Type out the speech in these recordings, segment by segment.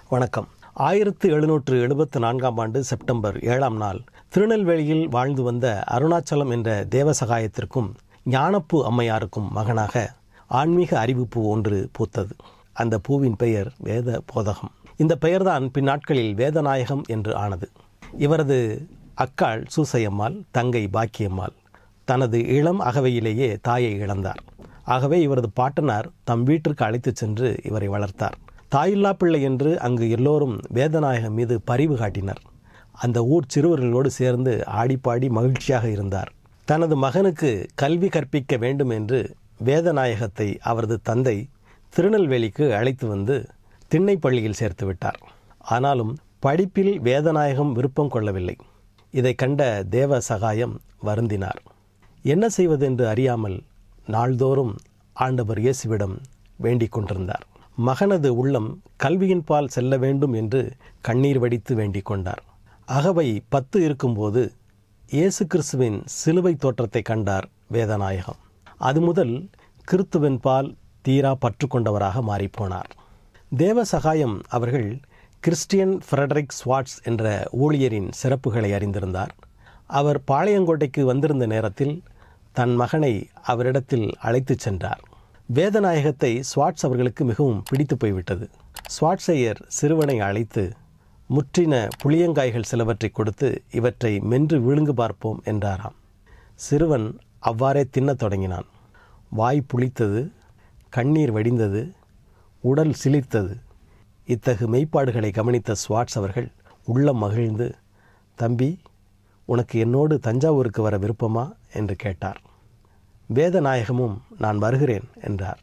வணக்கம் ஆயிரத்து எழுநூற்று எழுபத்து நான்காம் ஆண்டு செப்டம்பர் ஏழாம் நாள் திருநெல்வேலியில் வாழ்ந்து வந்த அருணாச்சலம் என்ற தேவசகாயத்திற்கும் ஞானப்பூ அம்மையாருக்கும் மகனாக ஆன்மீக அறிவிப்பு ஒன்று பூத்தது அந்த பூவின் பெயர் வேத போதகம் இந்த பெயர்தான் பின்னாட்களில் வேதநாயகம் என்று ஆனது இவரது அக்காள் சூசையம்மாள் தங்கை பாக்கியம்மாள் தனது இளம் அகவையிலேயே தாயை இழந்தார் ஆகவே இவரது பாட்டனார் தம் வீட்டிற்கு அழைத்துச் சென்று இவரை வளர்த்தார் தாயில்லா பிள்ளை என்று அங்கு எல்லோரும் வேதநாயகம் மீது பரிவு காட்டினர் அந்த ஊர் சிறுவர்களோடு சேர்ந்து ஆடிப்பாடி மகிழ்ச்சியாக இருந்தார் தனது மகனுக்கு கல்வி கற்பிக்க வேண்டும் என்று வேதநாயகத்தை அவரது தந்தை திருநெல்வேலிக்கு அழைத்து வந்து திண்ணை பள்ளியில் சேர்த்து விட்டார் ஆனாலும் படிப்பில் வேதநாயகம் விருப்பம் கொள்ளவில்லை இதை கண்ட தேவ சகாயம் வருந்தினார் என்ன செய்வது என்று அறியாமல் நாள்தோறும் ஆண்டவர் இயேசுவிடம் வேண்டிக் கொண்டிருந்தார் மகனது உள்ளம் கல்வியின் பால் செல்ல வேண்டும் என்று கண்ணீர் வடித்து வேண்டிக் கொண்டார் அகவை பத்து இருக்கும்போது இயேசு கிறிஸ்துவின் சிலுவை தோற்றத்தை கண்டார் வேதநாயகம் அது முதல் கிறித்துவின் பால் தீரா பற்று கொண்டவராக மாறிப்போனார் தேவ சகாயம் அவர்கள் கிறிஸ்டியன் ஃப்ரெடரிக் ஸ்வாட்ஸ் என்ற ஊழியரின் சிறப்புகளை அறிந்திருந்தார் அவர் பாளையங்கோட்டைக்கு வந்திருந்த நேரத்தில் தன் மகனை அவரிடத்தில் அழைத்துச் சென்றார் வேதநாயகத்தை ஸ்வாட்ஸ் அவர்களுக்கு மிகவும் பிடித்து போய்விட்டது ஸ்வாட்ஸையர் சிறுவனை அழைத்து முற்றின புளியங்காய்கள் சிலவற்றை கொடுத்து இவற்றை மென்று விழுங்கு பார்ப்போம் என்றாராம் சிறுவன் அவ்வாறே தின்னத் தொடங்கினான் வாய் புளித்தது கண்ணீர் வடிந்தது உடல் சிலிர்த்தது இத்தகு மெய்ப்பாடுகளை கவனித்த ஸ்வாட்ஸ் அவர்கள் உள்ளம் மகிழ்ந்து தம்பி உனக்கு என்னோடு தஞ்சாவூருக்கு வர விருப்பமா என்று கேட்டார் வேதநாயகமும் நான் வருகிறேன் என்றார்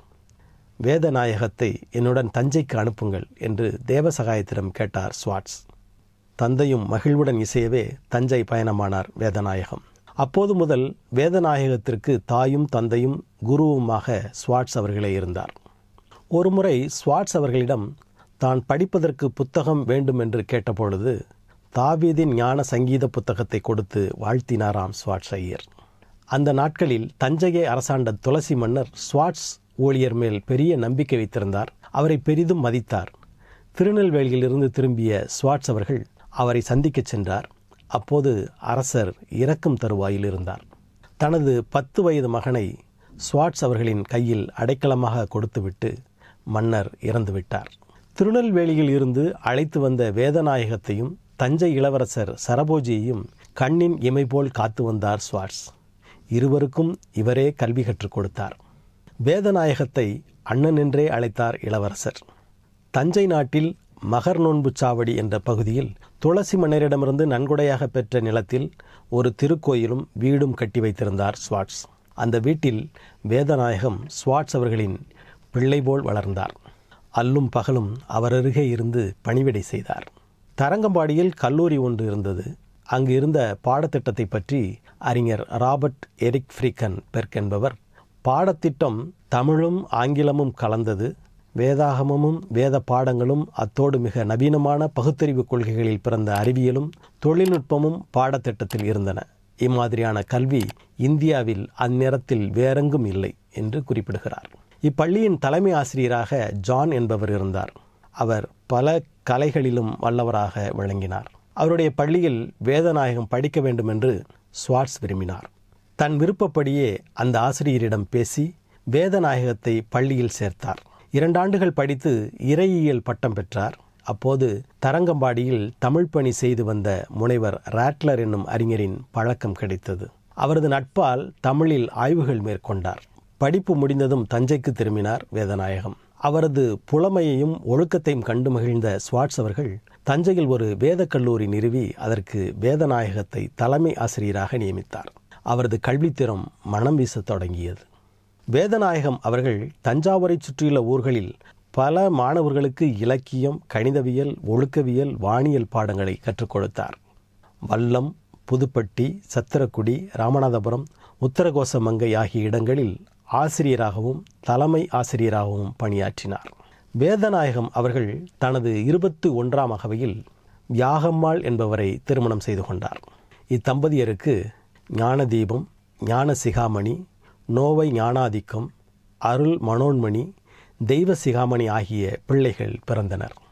வேதநாயகத்தை என்னுடன் தஞ்சைக்கு அனுப்புங்கள் என்று தேவசகாயத்திடம் கேட்டார் ஸ்வாட்ஸ் தந்தையும் மகிழ்வுடன் இசையவே தஞ்சை பயணமானார் வேதநாயகம் அப்போது முதல் வேதநாயகத்திற்கு தாயும் தந்தையும் குருவுமாக ஸ்வாட்ஸ் அவர்களே இருந்தார் ஒருமுறை ஸ்வாட்ஸ் அவர்களிடம் தான் படிப்பதற்கு புத்தகம் வேண்டும் என்று கேட்டபொழுது தாவீதின் ஞான சங்கீத புத்தகத்தை கொடுத்து வாழ்த்தினாராம் ஸ்வாட்ஸ் ஐயர் அந்த நாட்களில் தஞ்சையை அரசாண்ட துளசி மன்னர் ஸ்வாட்ஸ் ஊழியர் மேல் பெரிய நம்பிக்கை வைத்திருந்தார் அவரை பெரிதும் மதித்தார் திருநெல்வேலியிலிருந்து திரும்பிய ஸ்வாட்ஸ் அவர்கள் அவரை சந்திக்கச் சென்றார் அப்போது அரசர் இறக்கும் தருவாயில் இருந்தார் தனது பத்து வயது மகனை ஸ்வாட்ஸ் அவர்களின் கையில் அடைக்கலமாக கொடுத்துவிட்டு மன்னர் இறந்துவிட்டார் திருநெல்வேலியில் இருந்து அழைத்து வந்த வேதநாயகத்தையும் தஞ்சை இளவரசர் சரபோஜியையும் கண்ணின் இமை போல் காத்து வந்தார் ஸ்வாட்ஸ் இருவருக்கும் இவரே கல்வி கற்றுக் கொடுத்தார் வேதநாயகத்தை அண்ணன் என்றே அழைத்தார் இளவரசர் தஞ்சை நாட்டில் மகர் நோன்பு சாவடி என்ற பகுதியில் துளசி மன்னரிடமிருந்து நன்கொடையாக பெற்ற நிலத்தில் ஒரு திருக்கோயிலும் வீடும் கட்டி வைத்திருந்தார் ஸ்வாட்ஸ் அந்த வீட்டில் வேதநாயகம் ஸ்வாட்ஸ் அவர்களின் பிள்ளை போல் வளர்ந்தார் அல்லும் பகலும் அவரருகே இருந்து பணிவிடை செய்தார் தரங்கம்பாடியில் கல்லூரி ஒன்று இருந்தது அங்கு இருந்த பாடத்திட்டத்தை பற்றி அறிஞர் ராபர்ட் எரிக் ஃப்ரீக்கன் பெர்க் என்பவர் பாடத்திட்டம் தமிழும் ஆங்கிலமும் கலந்தது வேதாகமமும் வேத பாடங்களும் அத்தோடு மிக நவீனமான பகுத்தறிவு கொள்கைகளில் பிறந்த அறிவியலும் தொழில்நுட்பமும் பாடத்திட்டத்தில் இருந்தன இம்மாதிரியான கல்வி இந்தியாவில் அந்நேரத்தில் வேறெங்கும் இல்லை என்று குறிப்பிடுகிறார் இப்பள்ளியின் தலைமை ஆசிரியராக ஜான் என்பவர் இருந்தார் அவர் பல கலைகளிலும் வல்லவராக விளங்கினார் அவருடைய பள்ளியில் வேதநாயகம் படிக்க வேண்டும் என்று ஸ்வாட்ஸ் விரும்பினார் தன் விருப்பப்படியே அந்த ஆசிரியரிடம் பேசி வேதநாயகத்தை பள்ளியில் சேர்த்தார் இரண்டாண்டுகள் படித்து இறையியல் பட்டம் பெற்றார் அப்போது தரங்கம்பாடியில் தமிழ் பணி செய்து வந்த முனைவர் ராட்லர் என்னும் அறிஞரின் பழக்கம் கிடைத்தது அவரது நட்பால் தமிழில் ஆய்வுகள் மேற்கொண்டார் படிப்பு முடிந்ததும் தஞ்சைக்கு திரும்பினார் வேதநாயகம் அவரது புலமையையும் ஒழுக்கத்தையும் கண்டு மகிழ்ந்த ஸ்வாட்ஸ் அவர்கள் தஞ்சையில் ஒரு வேத கல்லூரி நிறுவி அதற்கு வேதநாயகத்தை தலைமை ஆசிரியராக நியமித்தார் அவரது கல்வித்திறம் மனம் வீசத் தொடங்கியது வேதநாயகம் அவர்கள் தஞ்சாவூரை சுற்றியுள்ள ஊர்களில் பல மாணவர்களுக்கு இலக்கியம் கணிதவியல் ஒழுக்கவியல் வானியல் பாடங்களை கற்றுக் கொடுத்தார் வல்லம் புதுப்பட்டி சத்திரக்குடி ராமநாதபுரம் உத்தரகோசமங்கை ஆகிய இடங்களில் ஆசிரியராகவும் தலைமை ஆசிரியராகவும் பணியாற்றினார் வேதநாயகம் அவர்கள் தனது இருபத்து ஒன்றாம் அகவையில் யாகம்மாள் என்பவரை திருமணம் செய்து கொண்டார் இத்தம்பதியருக்கு ஞானதீபம் ஞான சிகாமணி நோவை ஞானாதிக்கம் அருள் மனோன்மணி தெய்வ சிகாமணி ஆகிய பிள்ளைகள் பிறந்தனர்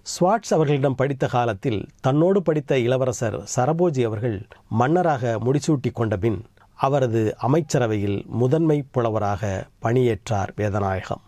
ஸ்வாட்ஸ் அவர்களிடம் படித்த காலத்தில் தன்னோடு படித்த இளவரசர் சரபோஜி அவர்கள் மன்னராக முடிசூட்டி கொண்ட பின் அவரது அமைச்சரவையில் முதன்மை புலவராக பணியேற்றார் வேதநாயகம்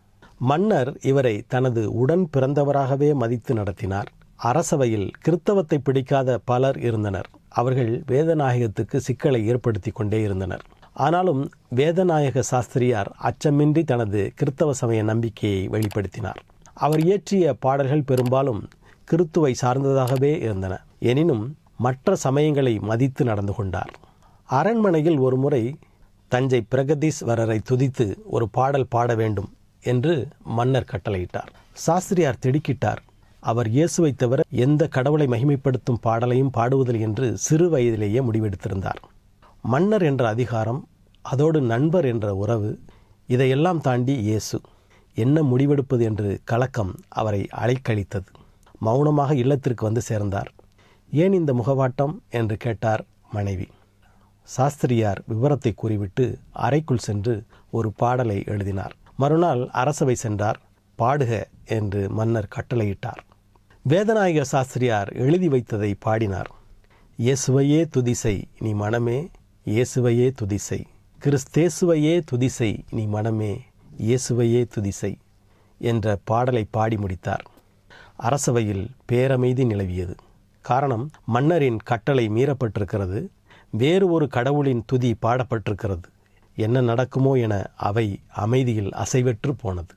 மன்னர் இவரை தனது உடன் பிறந்தவராகவே மதித்து நடத்தினார் அரசவையில் கிறித்தவத்தை பிடிக்காத பலர் இருந்தனர் அவர்கள் வேதநாயகத்துக்கு சிக்கலை ஏற்படுத்தி கொண்டே இருந்தனர் ஆனாலும் வேதநாயக சாஸ்திரியார் அச்சமின்றி தனது கிறித்தவ சமய நம்பிக்கையை வெளிப்படுத்தினார் அவர் இயற்றிய பாடல்கள் பெரும்பாலும் கிறித்துவை சார்ந்ததாகவே இருந்தன எனினும் மற்ற சமயங்களை மதித்து நடந்து கொண்டார் அரண்மனையில் ஒருமுறை தஞ்சை பிரகதீஸ்வரரை துதித்து ஒரு பாடல் பாட வேண்டும் என்று மன்னர் கட்டளையிட்டார் சாஸ்திரியார் திடுக்கிட்டார் அவர் இயேசுவை தவிர எந்த கடவுளை மகிமைப்படுத்தும் பாடலையும் பாடுவதில்லை என்று சிறு வயதிலேயே முடிவெடுத்திருந்தார் மன்னர் என்ற அதிகாரம் அதோடு நண்பர் என்ற உறவு இதையெல்லாம் தாண்டி இயேசு என்ன முடிவெடுப்பது என்று கலக்கம் அவரை அலைக்கழித்தது மௌனமாக இல்லத்திற்கு வந்து சேர்ந்தார் ஏன் இந்த முகவாட்டம் என்று கேட்டார் மனைவி சாஸ்திரியார் விவரத்தை கூறிவிட்டு அறைக்குள் சென்று ஒரு பாடலை எழுதினார் மறுநாள் அரசவை சென்றார் பாடுக என்று மன்னர் கட்டளையிட்டார் வேதநாயக சாஸ்திரியார் எழுதி வைத்ததை பாடினார் இயேசுவையே துதிசை நீ மனமே இயேசுவையே துதிசை கிறிஸ்தேசுவையே துதிசை நீ மனமே இயேசுவையே துதிசை என்ற பாடலை பாடி முடித்தார் அரசவையில் பேரமைதி நிலவியது காரணம் மன்னரின் கட்டளை மீறப்பட்டிருக்கிறது வேறு ஒரு கடவுளின் துதி பாடப்பட்டிருக்கிறது என்ன நடக்குமோ என அவை அமைதியில் அசைவற்று போனது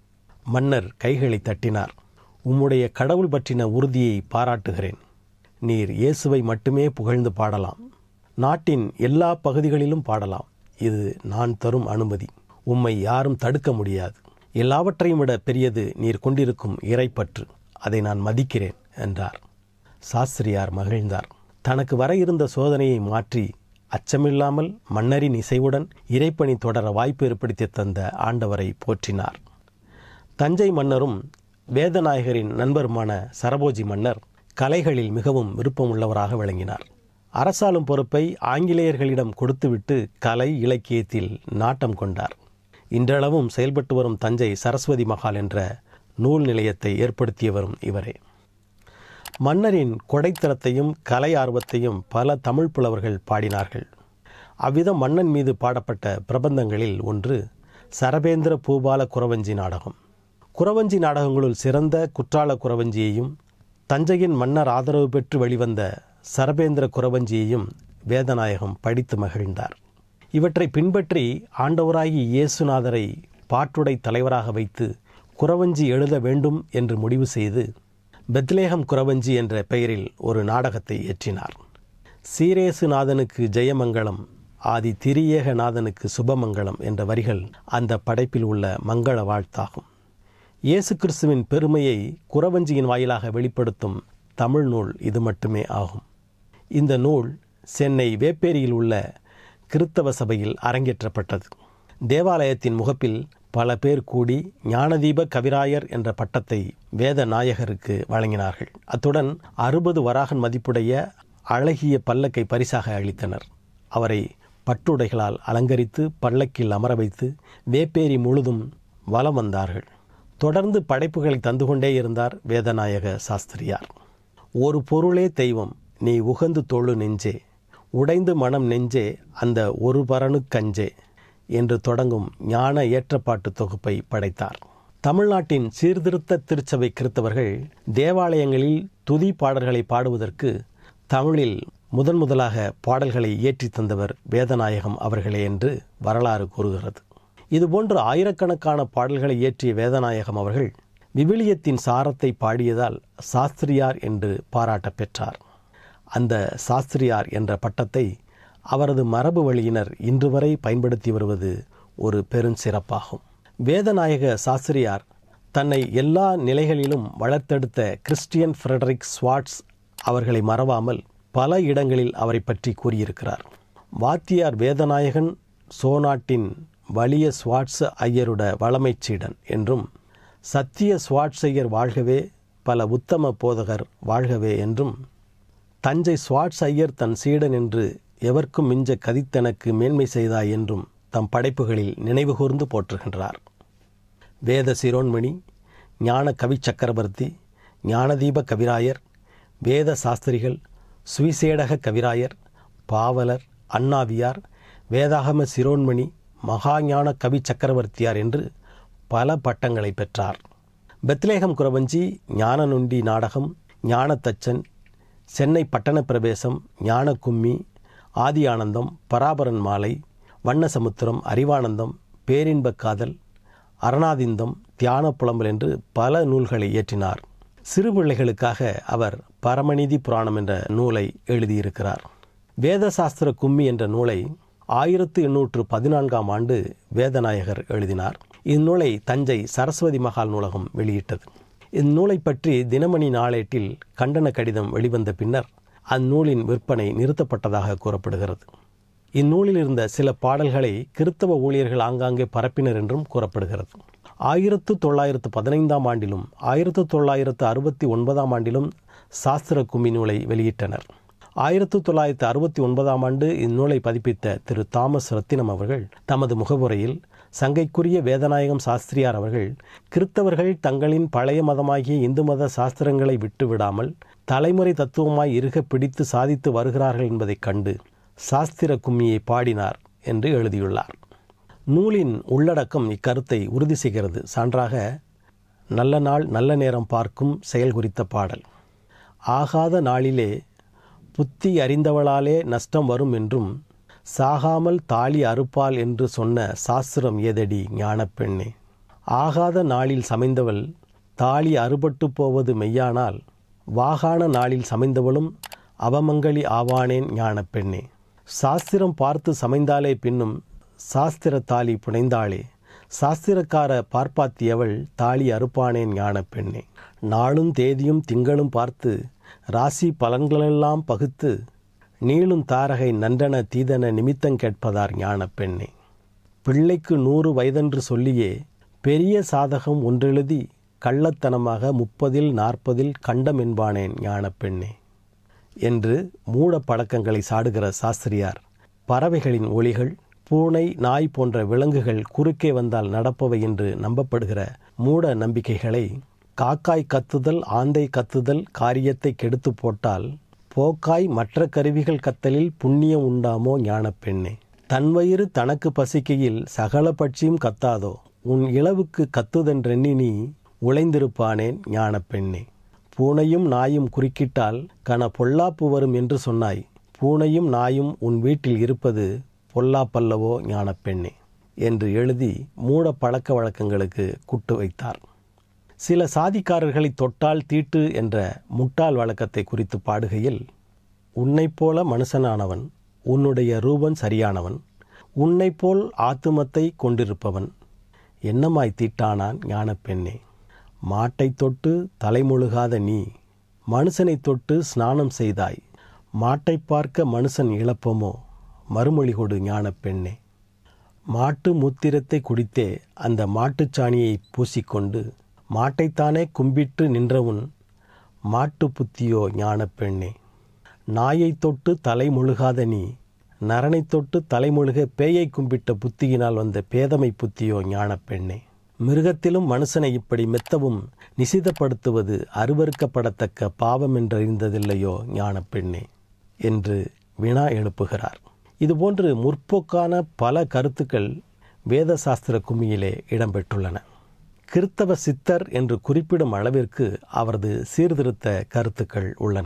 மன்னர் கைகளை தட்டினார் உம்முடைய கடவுள் பற்றின உறுதியை பாராட்டுகிறேன் நீர் இயேசுவை மட்டுமே புகழ்ந்து பாடலாம் நாட்டின் எல்லா பகுதிகளிலும் பாடலாம் இது நான் தரும் அனுமதி உம்மை யாரும் தடுக்க முடியாது எல்லாவற்றையும் விட பெரியது நீர் கொண்டிருக்கும் இறைப்பற்று அதை நான் மதிக்கிறேன் என்றார் சாஸ்திரியார் மகிழ்ந்தார் தனக்கு வர இருந்த சோதனையை மாற்றி அச்சமில்லாமல் மன்னரின் இசைவுடன் இறைப்பணி தொடர வாய்ப்பு ஏற்படுத்தி தந்த ஆண்டவரை போற்றினார் தஞ்சை மன்னரும் வேதநாயகரின் நண்பருமான சரபோஜி மன்னர் கலைகளில் மிகவும் விருப்பமுள்ளவராக விளங்கினார் அரசாளும் பொறுப்பை ஆங்கிலேயர்களிடம் கொடுத்துவிட்டு கலை இலக்கியத்தில் நாட்டம் கொண்டார் இன்றளவும் செயல்பட்டு வரும் தஞ்சை சரஸ்வதி மகால் என்ற நூல் நிலையத்தை ஏற்படுத்தியவரும் இவரே மன்னரின் கொடைத்தரத்தையும் கலை ஆர்வத்தையும் பல தமிழ் புலவர்கள் பாடினார்கள் அவ்விதம் மன்னன் மீது பாடப்பட்ட பிரபந்தங்களில் ஒன்று சரபேந்திர பூபால குறவஞ்சி நாடகம் குறவஞ்சி நாடகங்களுள் சிறந்த குற்றால குறவஞ்சியையும் தஞ்சையின் மன்னர் ஆதரவு பெற்று வெளிவந்த சரபேந்திர குறவஞ்சியையும் வேதநாயகம் படித்து மகிழ்ந்தார் இவற்றை பின்பற்றி ஆண்டவராகி இயேசுநாதரை பாட்டுடை தலைவராக வைத்து குறவஞ்சி எழுத வேண்டும் என்று முடிவு செய்து பெத்லேகம் குறவஞ்சி என்ற பெயரில் ஒரு நாடகத்தை இயற்றினார் சீரேசுநாதனுக்கு ஜெயமங்கலம் ஆதி திரியேகநாதனுக்கு சுபமங்கலம் என்ற வரிகள் அந்த படைப்பில் உள்ள மங்கள வாழ்த்தாகும் இயேசு கிறிஸ்துவின் பெருமையை குறவஞ்சியின் வாயிலாக வெளிப்படுத்தும் தமிழ் நூல் இது மட்டுமே ஆகும் இந்த நூல் சென்னை வேப்பேரியில் உள்ள கிறித்தவ சபையில் அரங்கேற்றப்பட்டது தேவாலயத்தின் முகப்பில் பல பேர் கூடி ஞானதீப கவிராயர் என்ற பட்டத்தை வேத நாயகருக்கு வழங்கினார்கள் அத்துடன் அறுபது வராகன் மதிப்புடைய அழகிய பல்லக்கை பரிசாக அளித்தனர் அவரை பட்டுடைகளால் அலங்கரித்து பல்லக்கில் அமர வைத்து வேப்பேரி முழுதும் வலம் வந்தார்கள் தொடர்ந்து படைப்புகளை தந்து கொண்டே இருந்தார் வேதநாயக சாஸ்திரியார் ஒரு பொருளே தெய்வம் நீ உகந்து தொழு நெஞ்சே உடைந்து மனம் நெஞ்சே அந்த ஒரு பரனுக்கஞ்சே என்று தொடங்கும் ஞான ஏற்றப்பாட்டு தொகுப்பை படைத்தார் தமிழ்நாட்டின் சீர்திருத்த திருச்சபை கிறித்தவர்கள் தேவாலயங்களில் துதி பாடல்களை பாடுவதற்கு தமிழில் முதன் முதலாக பாடல்களை இயற்றி தந்தவர் வேதநாயகம் அவர்களே என்று வரலாறு கூறுகிறது இதுபோன்று ஆயிரக்கணக்கான பாடல்களை இயற்றிய வேதநாயகம் அவர்கள் விவிலியத்தின் சாரத்தை பாடியதால் சாஸ்திரியார் என்று பாராட்ட பெற்றார் அந்த சாஸ்திரியார் என்ற பட்டத்தை அவரது மரபு வழியினர் இன்று வரை பயன்படுத்தி வருவது ஒரு பெருஞ்சிறப்பாகும் வேதநாயக சாஸ்திரியார் தன்னை எல்லா நிலைகளிலும் வளர்த்தெடுத்த கிறிஸ்டியன் ஃப்ரெடரிக் ஸ்வாட்ஸ் அவர்களை மறவாமல் பல இடங்களில் அவரை பற்றி கூறியிருக்கிறார் வாத்தியார் வேதநாயகன் சோநாட்டின் வலிய ஸ்வாட்ஸ் ஐயருட வளமைச் சீடன் என்றும் சத்திய ஸ்வாட்ஸையர் வாழ்கவே பல உத்தம போதகர் வாழ்கவே என்றும் தஞ்சை ஸ்வாட்ஸ் ஐயர் தன் சீடன் என்று எவர்க்கும் மிஞ்ச கதித்தனக்கு மேன்மை செய்தாய் என்றும் தம் படைப்புகளில் நினைவுகூர்ந்து போற்றுகின்றார் வேத சிரோன்மணி ஞான கவி சக்கரவர்த்தி ஞானதீப கவிராயர் வேத சாஸ்திரிகள் சுவிசேடக கவிராயர் பாவலர் அண்ணாவியார் வேதாகம சிரோன்மணி மகாஞான கவி சக்கரவர்த்தியார் என்று பல பட்டங்களை பெற்றார் பெத்லேகம் குரவஞ்சி ஞானநுண்டி நாடகம் ஞானத்தச்சன் சென்னை பட்டண பிரவேசம் ஞான கும்மி ஆதி ஆனந்தம் பராபரன் மாலை வண்ணசமுத்திரம் அறிவானந்தம் பேரின்பக் காதல் அரணாதிந்தம் தியான புலம்பல் என்று பல நூல்களை இயற்றினார் சிறு பிள்ளைகளுக்காக அவர் பரமநிதி புராணம் என்ற நூலை எழுதியிருக்கிறார் வேதசாஸ்திர கும்மி என்ற நூலை ஆயிரத்து எண்ணூற்று பதினான்காம் ஆண்டு வேதநாயகர் எழுதினார் இந்நூலை தஞ்சை சரஸ்வதி மகால் நூலகம் வெளியிட்டது இந்நூலை பற்றி தினமணி நாளேட்டில் கண்டன கடிதம் வெளிவந்த பின்னர் அந்நூலின் விற்பனை நிறுத்தப்பட்டதாக கூறப்படுகிறது இந்நூலில் இருந்த சில பாடல்களை கிறித்தவ ஊழியர்கள் ஆங்காங்கே பரப்பினர் என்றும் கூறப்படுகிறது ஆயிரத்து தொள்ளாயிரத்து பதினைந்தாம் ஆண்டிலும் ஆயிரத்து தொள்ளாயிரத்து அறுபத்தி ஒன்பதாம் ஆண்டிலும் சாஸ்திர கும்மி நூலை வெளியிட்டனர் ஆயிரத்து தொள்ளாயிரத்து அறுபத்தி ஒன்பதாம் ஆண்டு இந்நூலை பதிப்பித்த திரு தாமஸ் ரத்தினம் அவர்கள் தமது முகவுரையில் சங்கைக்குரிய வேதநாயகம் சாஸ்திரியார் அவர்கள் கிறித்தவர்கள் தங்களின் பழைய மதமாகிய இந்து மத சாஸ்திரங்களை விட்டுவிடாமல் தலைமுறை தத்துவமாய் இருக பிடித்து சாதித்து வருகிறார்கள் என்பதைக் கண்டு சாஸ்திர கும்மியை பாடினார் என்று எழுதியுள்ளார் நூலின் உள்ளடக்கம் இக்கருத்தை உறுதி செய்கிறது சான்றாக நல்ல நாள் நல்ல நேரம் பார்க்கும் செயல் குறித்த பாடல் ஆகாத நாளிலே புத்தி அறிந்தவளாலே நஷ்டம் வரும் என்றும் சாகாமல் தாலி அறுப்பால் என்று சொன்ன சாஸ்திரம் ஏதடி ஞானப்பெண்ணே ஆகாத நாளில் சமைந்தவள் தாலி அறுபட்டு போவது மெய்யானால் வாகான நாளில் சமைந்தவளும் அவமங்களி ஆவானேன் ஞானப்பெண்ணே சாஸ்திரம் பார்த்து சமைந்தாலே பின்னும் சாஸ்திர தாலி புனைந்தாளே சாஸ்திரக்கார பார்ப்பாத்தியவள் தாலி அறுப்பானேன் ஞானப்பெண்ணே நாளும் தேதியும் திங்களும் பார்த்து ராசி பலன்களெல்லாம் பகுத்து நீளும் தாரகை நன்றன தீதன நிமித்தம் கேட்பதார் ஞானப்பெண்ணே பிள்ளைக்கு நூறு வயதென்று சொல்லியே பெரிய சாதகம் ஒன்றெழுதி கள்ளத்தனமாக முப்பதில் நாற்பதில் கண்டம் என்பானேன் ஞானப்பெண்ணே என்று மூட பழக்கங்களை சாடுகிற சாஸ்திரியார் பறவைகளின் ஒளிகள் பூனை நாய் போன்ற விலங்குகள் குறுக்கே வந்தால் நடப்பவை என்று நம்பப்படுகிற மூட நம்பிக்கைகளை காக்காய் கத்துதல் ஆந்தை கத்துதல் காரியத்தை கெடுத்து போட்டால் போக்காய் மற்ற கருவிகள் கத்தலில் புண்ணியம் உண்டாமோ ஞானப்பெண்ணே தன் வயிறு தனக்கு பசிக்கையில் சகல பட்சியும் கத்தாதோ உன் இளவுக்கு கத்துதென்றெண்ணி நீ உழைந்திருப்பானேன் ஞானப்பெண்ணே பூனையும் நாயும் குறுக்கிட்டால் கன பொல்லாப்பு வரும் என்று சொன்னாய் பூனையும் நாயும் உன் வீட்டில் இருப்பது பொல்லாப்பல்லவோ ஞானப்பெண்ணே என்று எழுதி மூட பழக்க வழக்கங்களுக்கு குட்டு வைத்தார் சில சாதிக்காரர்களை தொட்டால் தீட்டு என்ற முட்டாள் வழக்கத்தை குறித்து பாடுகையில் உன்னைப் போல மனுஷனானவன் உன்னுடைய ரூபன் சரியானவன் உன்னைப் போல் ஆத்துமத்தை கொண்டிருப்பவன் என்னமாய் தீட்டானான் ஞானப்பெண்ணே மாட்டை தொட்டு தலைமுழுகாத நீ மனுஷனை தொட்டு ஸ்நானம் செய்தாய் மாட்டை பார்க்க மனுஷன் இழப்பமோ மறுமொழி கொடு ஞானப்பெண்ணே மாட்டு மூத்திரத்தை குடித்தே அந்த மாட்டுச்சாணியை பூசிக்கொண்டு மாட்டைத்தானே கும்பிட்டு நின்றவுன் மாட்டு புத்தியோ ஞானப்பெண்ணே நாயை தொட்டு தலை முழுகாத நீ நரனை தொட்டு தலைமுழுக பேயை கும்பிட்ட புத்தியினால் வந்த பேதமை புத்தியோ ஞானப்பெண்ணே மிருகத்திலும் மனுஷனை இப்படி மெத்தவும் நிசிதப்படுத்துவது அருவறுக்கப்படத்தக்க பாவம் என்றறிந்ததில்லையோ ஞானப்பெண்ணே என்று வினா எழுப்புகிறார் இதுபோன்று முற்போக்கான பல கருத்துக்கள் வேத சாஸ்திர கும்மியிலே இடம்பெற்றுள்ளன கிறித்தவ சித்தர் என்று குறிப்பிடும் அளவிற்கு அவரது சீர்திருத்த கருத்துக்கள் உள்ளன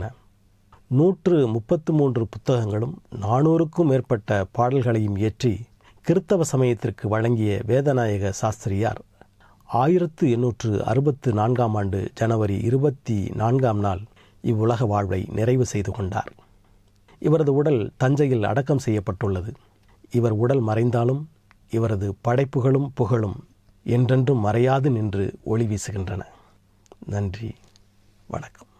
நூற்று முப்பத்து மூன்று புத்தகங்களும் நானூறுக்கும் மேற்பட்ட பாடல்களையும் இயற்றி கிறித்தவ சமயத்திற்கு வழங்கிய வேதநாயக சாஸ்திரியார் ஆயிரத்து எண்ணூற்று அறுபத்து நான்காம் ஆண்டு ஜனவரி இருபத்தி நான்காம் நாள் இவ்வுலக வாழ்வை நிறைவு செய்து கொண்டார் இவரது உடல் தஞ்சையில் அடக்கம் செய்யப்பட்டுள்ளது இவர் உடல் மறைந்தாலும் இவரது படைப்புகளும் புகழும் என்றென்றும் மறையாது நின்று ஒளி வீசுகின்றன நன்றி வணக்கம்